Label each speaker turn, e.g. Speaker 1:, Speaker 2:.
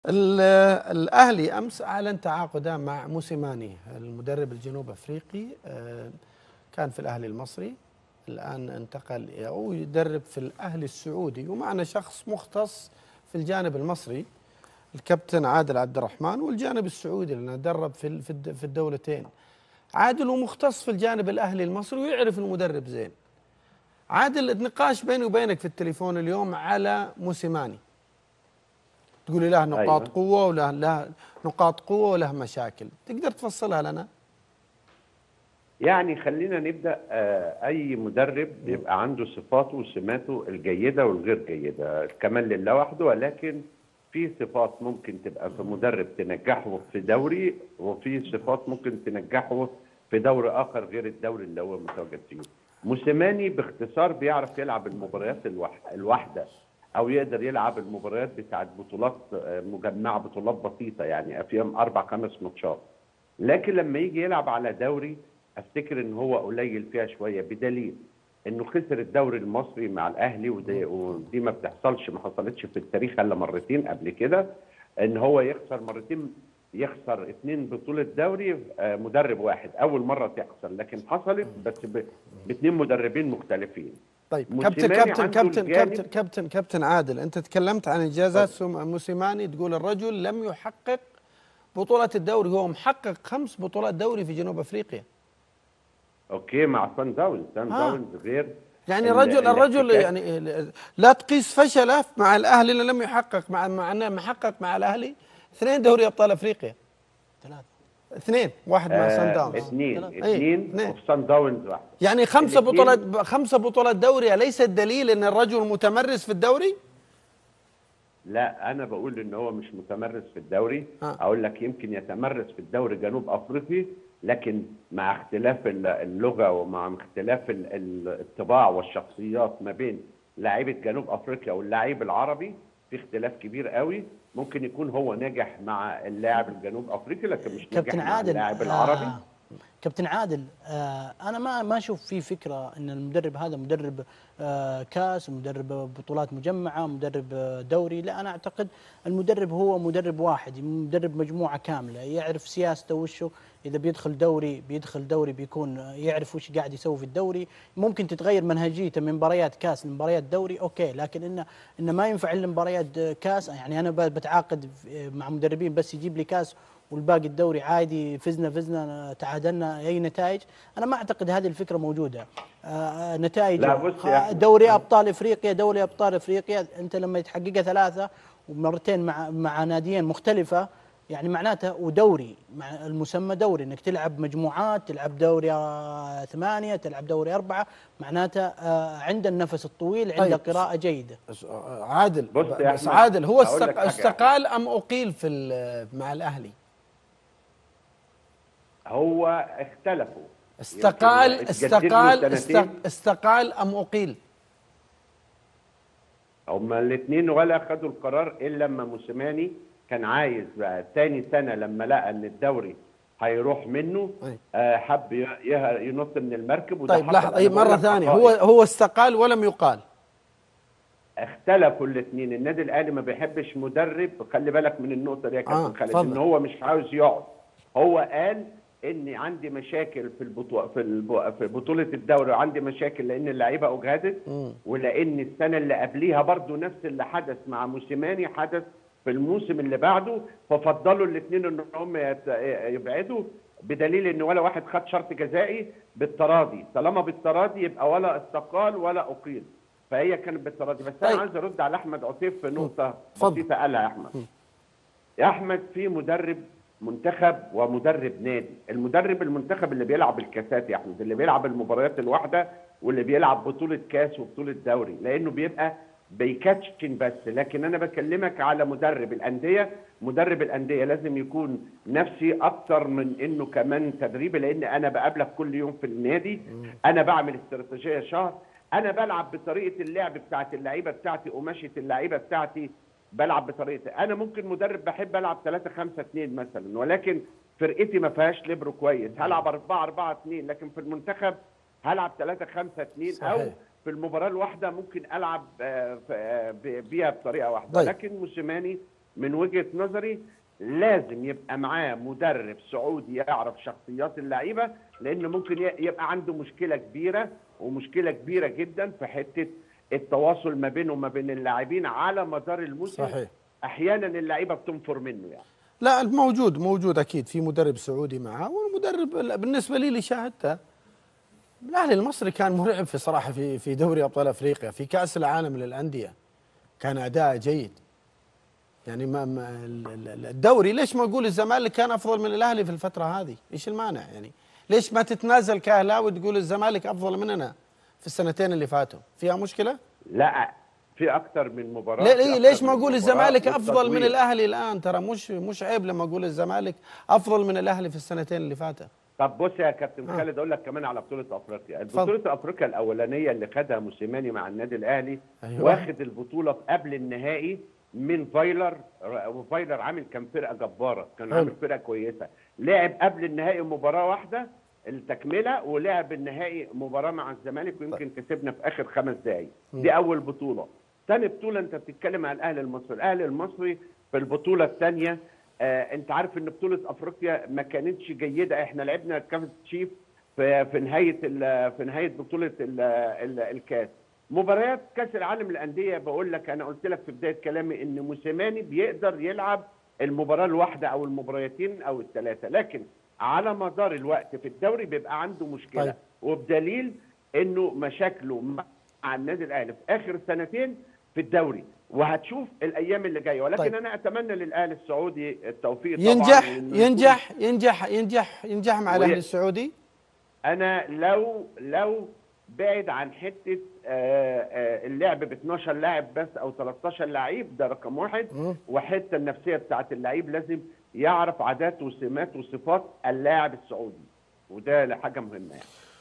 Speaker 1: ال- الاهلي امس اعلن تعاقده مع موسيماني المدرب الجنوب افريقي آه، كان في الاهلي المصري الان انتقل او يدرب في الاهلي السعودي ومعنا شخص مختص في الجانب المصري الكابتن عادل عبد الرحمن والجانب السعودي لانه درب في ال- في الد- في الدولتين عادل ومختص في الجانب الاهلي المصري ويعرف المدرب زين عادل النقاش بيني وبينك في التليفون اليوم على موسيماني تقولي له نقاط
Speaker 2: أيوة.
Speaker 1: أيوة. قوه وله له نقاط قوه وله مشاكل تقدر تفصلها لنا
Speaker 2: يعني خلينا نبدا آه، اي مدرب بيبقى عنده صفاته وسماته الجيده والغير جيده الكمال لله وحده ولكن في صفات ممكن تبقى في مدرب تنجحه في دوري وفي صفات ممكن تنجحه في دوري اخر غير الدوري اللي هو متواجد فيه موسيماني باختصار بيعرف يلعب المباريات الواح- الواحده او يقدر يلعب المباريات بتاعت بطولات آه، مجمعه بطولات بسيطه يعني فيهم اربع خمس ماتشات لكن لما يجي يلعب على دوري افتكر ان هو قليل فيها شويه بدليل انه خسر الدوري المصري مع الاهلي ودي, ودي ما بتحصلش ما حصلتش في التاريخ الا مرتين قبل كده ان هو يخسر مرتين يخسر اثنين بطوله دوري آه، مدرب واحد اول مره تحصل لكن حصلت بس ب- باثنين مدربين مختلفين
Speaker 1: طيب كابتن
Speaker 2: موسيماني
Speaker 1: كابتن
Speaker 2: عنده
Speaker 1: كابتن
Speaker 2: الجانب-
Speaker 1: كابتن كابتن كابتن عادل انت تكلمت عن انجازات سم- موسيماني تقول الرجل لم يحقق بطولة الدوري هو محقق خمس بطولات دوري في جنوب افريقيا
Speaker 2: اوكي مع سان داونز سان
Speaker 1: آه.
Speaker 2: داونز غير
Speaker 1: يعني
Speaker 2: ال-
Speaker 1: الرجل الرجل
Speaker 2: الاحتكاك.
Speaker 1: يعني لا تقيس فشله مع الاهلي اللي لم يحقق مع مع انه محقق مع الاهلي اثنين دوري ابطال افريقيا
Speaker 3: ثلاثة
Speaker 1: اثنين واحد مع
Speaker 2: آه،
Speaker 1: سان داونز
Speaker 2: اثنين
Speaker 3: ثلاثة.
Speaker 1: أي،
Speaker 2: اثنين
Speaker 1: اثنين.
Speaker 2: وفي سان داونز واحد
Speaker 1: يعني خمسة
Speaker 2: الاثنين-
Speaker 1: بطولات خمسة بطولات دوري أليس الدليل أن الرجل متمرس في الدوري؟
Speaker 2: لا انا بقول ان هو مش متمرس في الدوري
Speaker 1: آه.
Speaker 2: اقول لك يمكن يتمرس في الدوري جنوب افريقي لكن مع اختلاف ال- اللغه ومع اختلاف ال- ال- الطباع والشخصيات ما بين لاعيبه جنوب افريقيا واللاعب العربي في اختلاف كبير قوي ممكن يكون هو ناجح مع اللاعب الجنوب افريقي لكن مش ناجح
Speaker 3: كابتن
Speaker 2: مع
Speaker 3: عادل
Speaker 2: اللاعب العربي
Speaker 3: آه كابتن عادل آه انا ما ما اشوف في فكره ان المدرب هذا مدرب آه كاس مدرب بطولات مجمعه مدرب آه، دوري لا انا اعتقد المدرب هو مدرب واحد مدرب مجموعه كامله يعرف سياسته وشه اذا بيدخل دوري بيدخل دوري بيكون آه، يعرف وش قاعد يسوي في الدوري ممكن تتغير منهجيته من مباريات كاس لمباريات دوري اوكي لكن انه انه ما ينفع الا مباريات آه، كاس يعني انا ب- بتعاقد في- مع مدربين بس يجيب لي كاس والباقي الدوري عادي فزنا فزنا تعادلنا اي نتائج انا ما اعتقد هذه الفكره موجوده آه، آه، نتائج
Speaker 2: لا، بص يا أحمد.
Speaker 3: دوري ابطال افريقيا دوري ابطال افريقيا انت لما يتحققها ثلاثه ومرتين مع مع ناديين مختلفه يعني معناته ودوري مع المسمى دوري انك تلعب مجموعات تلعب دوري آه، ثمانيه تلعب دوري اربعه معناته آه، عنده النفس الطويل عنده
Speaker 1: طيب.
Speaker 3: قراءه جيده
Speaker 1: بس- آه، عادل
Speaker 2: بص يا
Speaker 1: بس
Speaker 2: أحمد،
Speaker 1: عادل هو
Speaker 2: أقول لك
Speaker 1: استق-
Speaker 2: حاجة يا
Speaker 1: استقال أم أقيل في ال- مع الأهلي؟
Speaker 2: هو اختلفوا
Speaker 1: استقال
Speaker 2: يمكن
Speaker 1: استقال
Speaker 2: اتجدد له سنتين.
Speaker 1: استق- استقال أم أقيل؟
Speaker 2: هما الاثنين ولا خدوا القرار الا لما موسيماني كان عايز بقى تاني سنه لما لقى ان الدوري هيروح منه
Speaker 1: أي.
Speaker 2: آه حب ي- يه- ينط من المركب وده
Speaker 1: طيب
Speaker 2: حصل.
Speaker 1: لحظة
Speaker 2: أنا
Speaker 1: أي
Speaker 2: بقول
Speaker 1: مرة
Speaker 2: لك
Speaker 1: ثانية
Speaker 2: حقائق.
Speaker 1: هو هو استقال ولم يقال
Speaker 2: اختلفوا الاثنين النادي الاهلي ما بيحبش مدرب خلي بالك من النقطه دي يا كابتن
Speaker 1: آه،
Speaker 2: خالد
Speaker 1: اتفضل.
Speaker 2: ان هو مش عاوز يقعد هو قال اني عندي مشاكل في البطوله في, الب... في بطوله الدوري وعندي مشاكل لان اللعيبه اجهدت
Speaker 1: مم.
Speaker 2: ولان السنه اللي قبليها برضو نفس اللي حدث مع موسيماني حدث في الموسم اللي بعده ففضلوا الاثنين ان هم يت... يبعدوا بدليل ان ولا واحد خد شرط جزائي بالتراضي طالما بالتراضي يبقى ولا استقال ولا اقيل فهي كانت بالتراضي بس
Speaker 1: طيب.
Speaker 2: انا عايز ارد على احمد عطيف في نقطه
Speaker 1: اتفضل.
Speaker 2: بسيطه قالها يا احمد يا احمد في مدرب منتخب ومدرب نادي المدرب المنتخب اللي بيلعب الكاسات يا احمد اللي بيلعب المباريات الواحده واللي بيلعب بطوله كاس وبطوله دوري لانه بيبقى بيكاتشن بس لكن انا بكلمك على مدرب الانديه مدرب الانديه لازم يكون نفسي اكتر من انه كمان تدريبي لان انا بقابلك كل يوم في النادي انا بعمل استراتيجيه شهر انا بلعب بطريقه اللعب بتاعت اللعيبه بتاعتي قماشه اللعيبه بتاعتي بلعب بطريقتي انا ممكن مدرب بحب العب 3 5 2 مثلا ولكن فرقتي ما فيهاش ليبرو كويس هلعب 4 4 2 لكن في المنتخب هلعب 3 5 2 او
Speaker 1: صحيح.
Speaker 2: في المباراه الواحده ممكن العب آه، ف- آه، ب- بيها بطريقه واحده
Speaker 1: طيب.
Speaker 2: لكن موسيماني من وجهه نظري لازم يبقى معاه مدرب سعودي يعرف شخصيات اللعيبه لان ممكن ي- يبقى عنده مشكله كبيره ومشكله كبيره جدا في حته التواصل ما بينه وما بين اللاعبين على مدار الموسم
Speaker 1: صحيح.
Speaker 2: احيانا اللعيبه بتنفر منه يعني
Speaker 1: لا موجود موجود اكيد في مدرب سعودي معاه والمدرب بالنسبه لي اللي شاهدته الاهلي المصري كان مرعب في صراحه في في دوري ابطال افريقيا في كاس العالم للانديه كان اداء جيد يعني ما ما ال- ال- الدوري ليش ما اقول الزمالك كان افضل من الاهلي في الفتره هذه ايش المانع يعني ليش ما تتنازل كاهلاوي وتقول الزمالك افضل مننا في السنتين اللي فاتوا فيها مشكله
Speaker 2: لا في اكتر من مباراه
Speaker 1: ليه
Speaker 2: في
Speaker 1: ليه
Speaker 2: أكتر
Speaker 1: ليش
Speaker 2: من
Speaker 1: ما اقول
Speaker 2: مباراة
Speaker 1: الزمالك افضل من
Speaker 2: والتطوير.
Speaker 1: الاهلي الان ترى مش مش عيب لما اقول الزمالك افضل من الاهلي في السنتين اللي فاتوا
Speaker 2: طب بص يا كابتن
Speaker 1: آه.
Speaker 2: خالد اقول لك كمان على بطوله افريقيا
Speaker 1: اتفضل.
Speaker 2: بطوله افريقيا الاولانيه اللي خدها موسيماني مع النادي الاهلي
Speaker 1: أيوة.
Speaker 2: واخد البطوله قبل النهائي من فايلر وفايلر عامل كان فرقه جباره كان
Speaker 1: حلو.
Speaker 2: عامل فرقه كويسه لعب قبل النهائي مباراه واحده التكمله ولعب النهائي مباراه مع الزمالك ويمكن كسبنا في اخر خمس دقائق دي اول بطوله ثاني بطوله انت بتتكلم عن الاهلي المصري الاهلي المصري في البطوله الثانيه آه انت عارف ان بطوله افريقيا ما كانتش جيده احنا لعبنا كاف تشيف في في نهايه ال- في نهايه بطوله ال ال الكاس مباريات كاس العالم للانديه بقول لك انا قلت لك في بدايه كلامي ان موسيماني بيقدر يلعب المباراه الواحده او المباراتين او الثلاثه لكن على مدار الوقت في الدوري بيبقى عنده مشكله
Speaker 1: طيب.
Speaker 2: وبدليل انه مشاكله مع النادي الاهلي في اخر سنتين في الدوري وهتشوف الايام اللي جايه ولكن
Speaker 1: طيب.
Speaker 2: انا اتمنى للاهلي السعودي التوفيق طبعا
Speaker 1: ينجح
Speaker 2: وإنه
Speaker 1: ينجح ينجح ينجح ينجح مع
Speaker 2: وي-
Speaker 1: الاهلي السعودي
Speaker 2: انا لو لو بعد عن حته آه، آه، اللعب ب 12 لاعب بس او 13 لعيب ده رقم واحد
Speaker 1: مم.
Speaker 2: وحته النفسيه بتاعت اللعيب لازم يعرف عادات وسمات وصفات اللاعب السعودي وده حاجه مهمه يعني